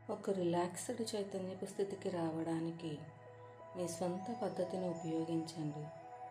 ఒక రిలాక్స్డ్ చైతన్యపు స్థితికి రావడానికి మీ స్వంత పద్ధతిని ఉపయోగించండి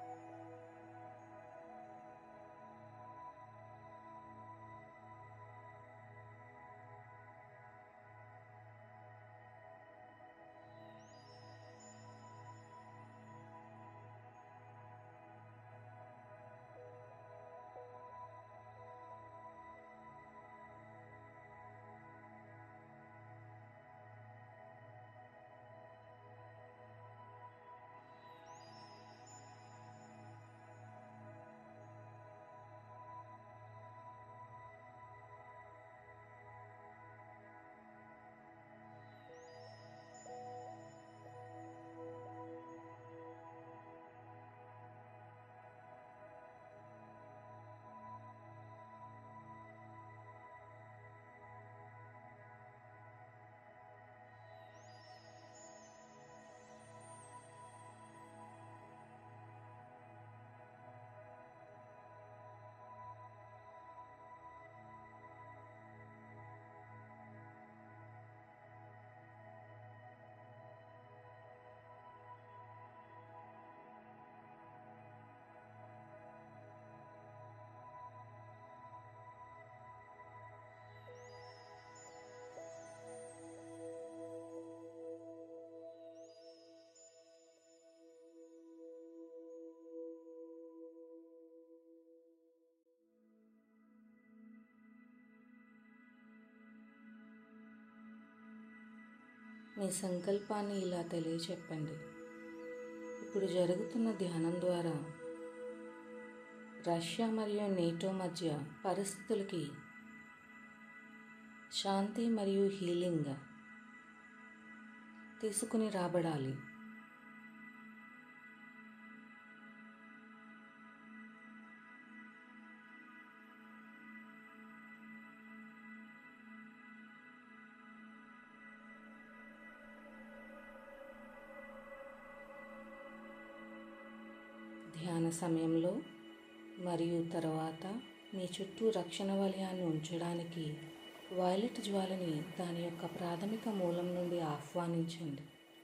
మీ సంకల్పాన్ని ఇలా తెలియచెప్పండి ఇప్పుడు జరుగుతున్న ధ్యానం ద్వారా రష్యా మరియు నేటో మధ్య పరిస్థితులకి శాంతి మరియు హీలింగ్ తీసుకుని రాబడాలి ధ్యాన సమయంలో మరియు తర్వాత మీ చుట్టూ రక్షణ వలయాన్ని ఉంచడానికి వైలెట్ జ్వాలని దాని యొక్క ప్రాథమిక మూలం నుండి ఆహ్వానించండి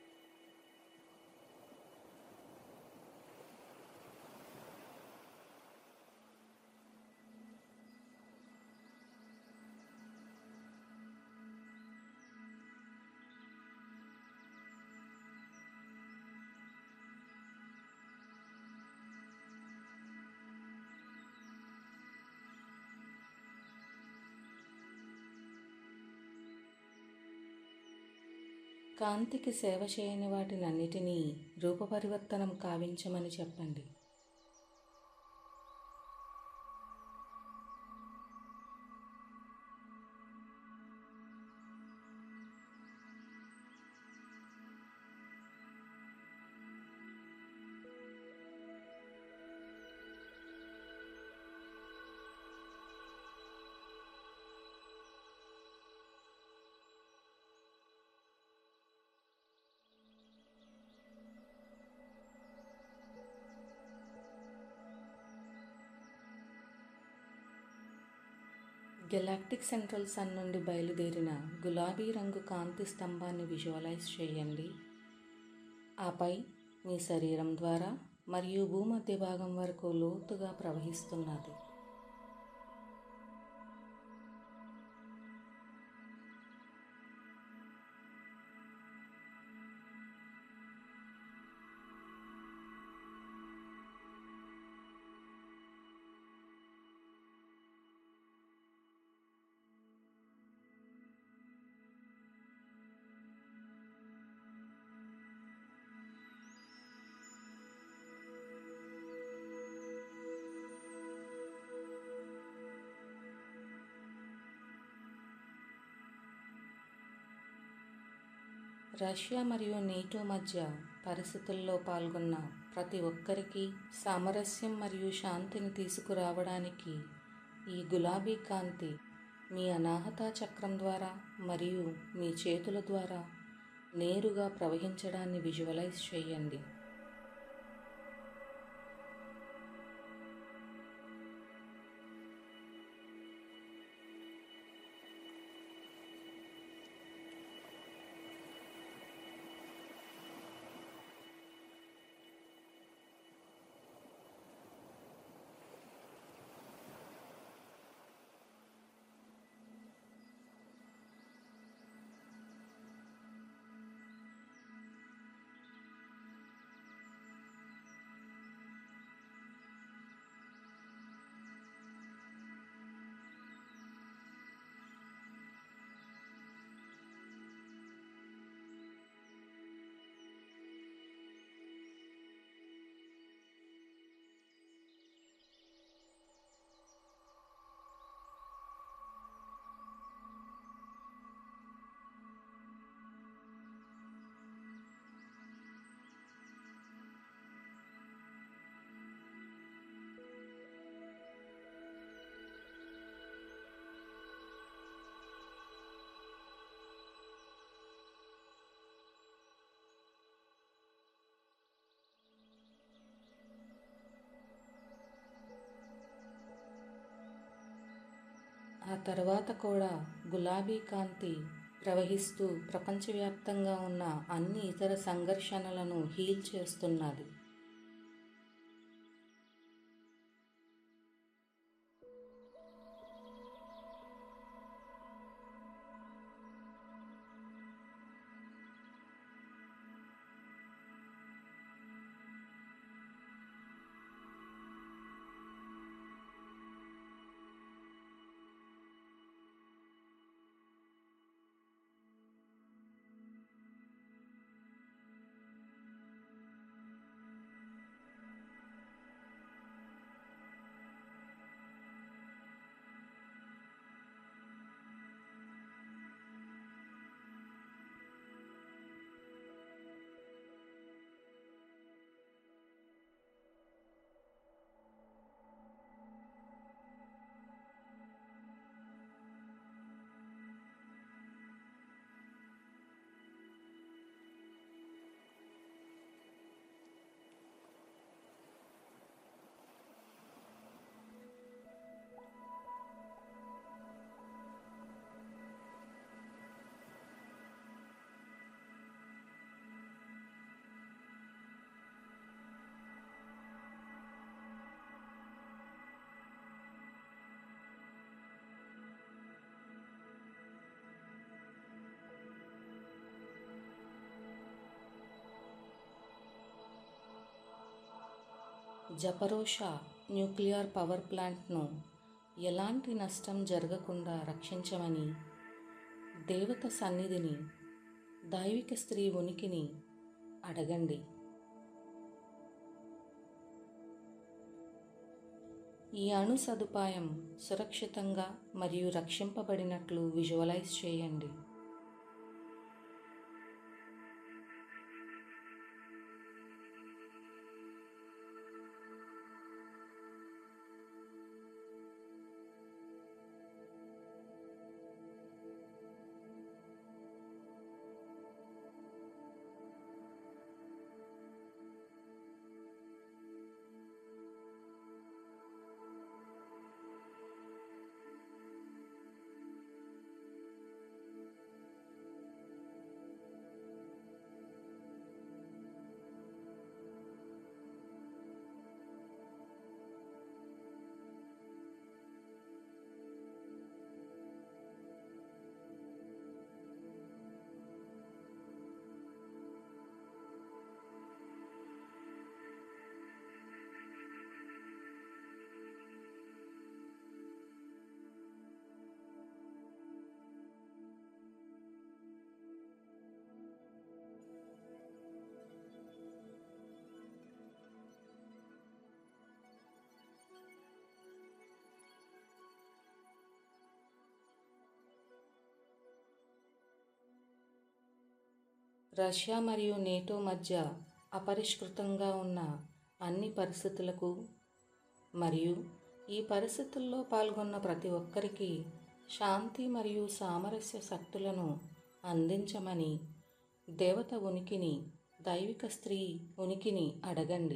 కాంతికి సేవ చేయని వాటినన్నిటినీ రూపపరివర్తనం కావించమని చెప్పండి గెలాక్టిక్ సెంట్రల్ సన్ నుండి బయలుదేరిన గులాబీ రంగు కాంతి స్తంభాన్ని విజువలైజ్ చేయండి ఆపై మీ శరీరం ద్వారా మరియు భూమధ్య భాగం వరకు లోతుగా ప్రవహిస్తున్నది రష్యా మరియు నేటో మధ్య పరిస్థితుల్లో పాల్గొన్న ప్రతి ఒక్కరికి సామరస్యం మరియు శాంతిని తీసుకురావడానికి ఈ గులాబీ కాంతి మీ అనాహత చక్రం ద్వారా మరియు మీ చేతుల ద్వారా నేరుగా ప్రవహించడాన్ని విజువలైజ్ చేయండి ఆ తర్వాత కూడా గులాబీ కాంతి ప్రవహిస్తూ ప్రపంచవ్యాప్తంగా ఉన్న అన్ని ఇతర సంఘర్షణలను హీల్ చేస్తున్నది జపరోషా న్యూక్లియర్ పవర్ ప్లాంట్ను ఎలాంటి నష్టం జరగకుండా రక్షించమని దేవత సన్నిధిని దైవిక స్త్రీ ఉనికిని అడగండి ఈ అణు సదుపాయం సురక్షితంగా మరియు రక్షింపబడినట్లు విజువలైజ్ చేయండి రష్యా మరియు నేటో మధ్య అపరిష్కృతంగా ఉన్న అన్ని పరిస్థితులకు మరియు ఈ పరిస్థితుల్లో పాల్గొన్న ప్రతి ఒక్కరికి శాంతి మరియు సామరస్య శక్తులను అందించమని దేవత ఉనికిని దైవిక స్త్రీ ఉనికిని అడగండి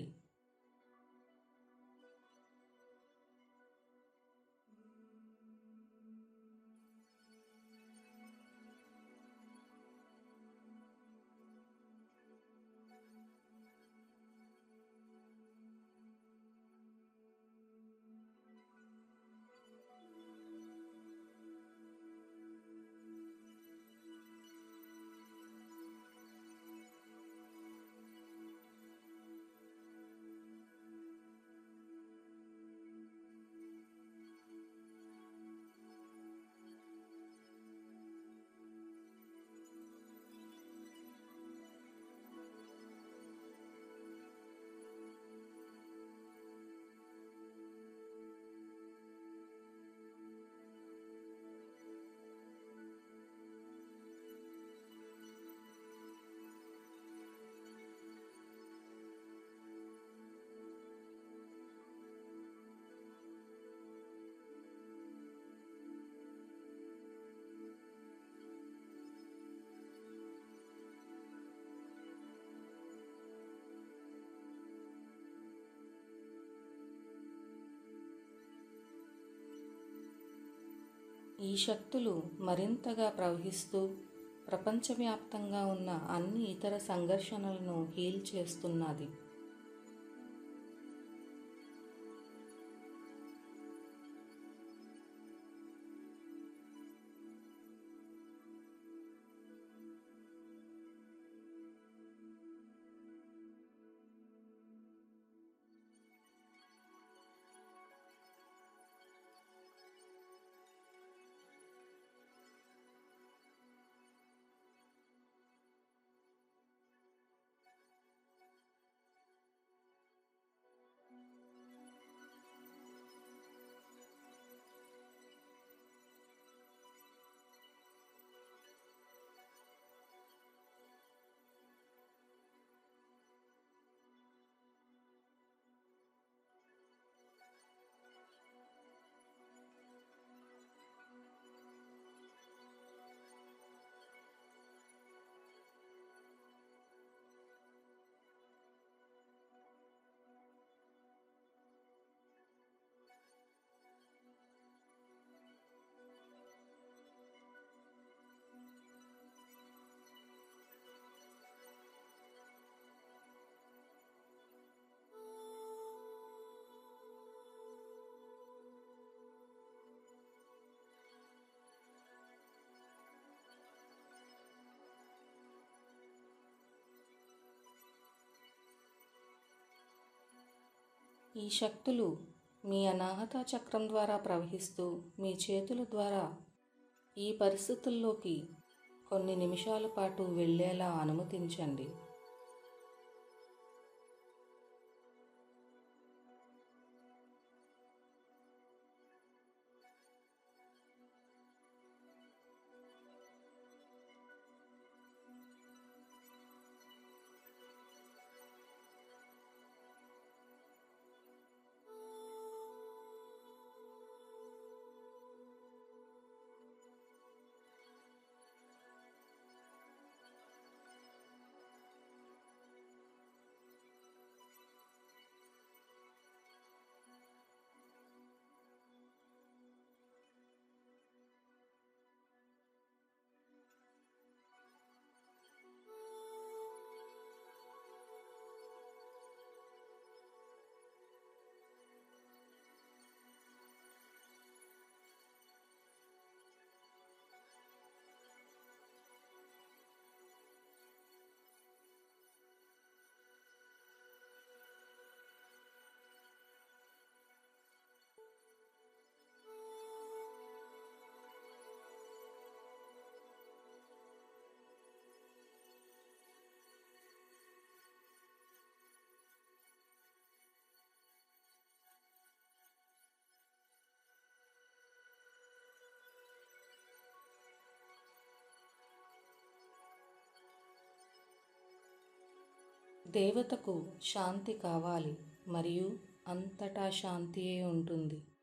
ఈ శక్తులు మరింతగా ప్రవహిస్తూ ప్రపంచవ్యాప్తంగా ఉన్న అన్ని ఇతర సంఘర్షణలను హీల్ చేస్తున్నది ఈ శక్తులు మీ అనాహత చక్రం ద్వారా ప్రవహిస్తూ మీ చేతుల ద్వారా ఈ పరిస్థితుల్లోకి కొన్ని నిమిషాల పాటు వెళ్ళేలా అనుమతించండి దేవతకు శాంతి కావాలి మరియు అంతటా శాంతియే ఉంటుంది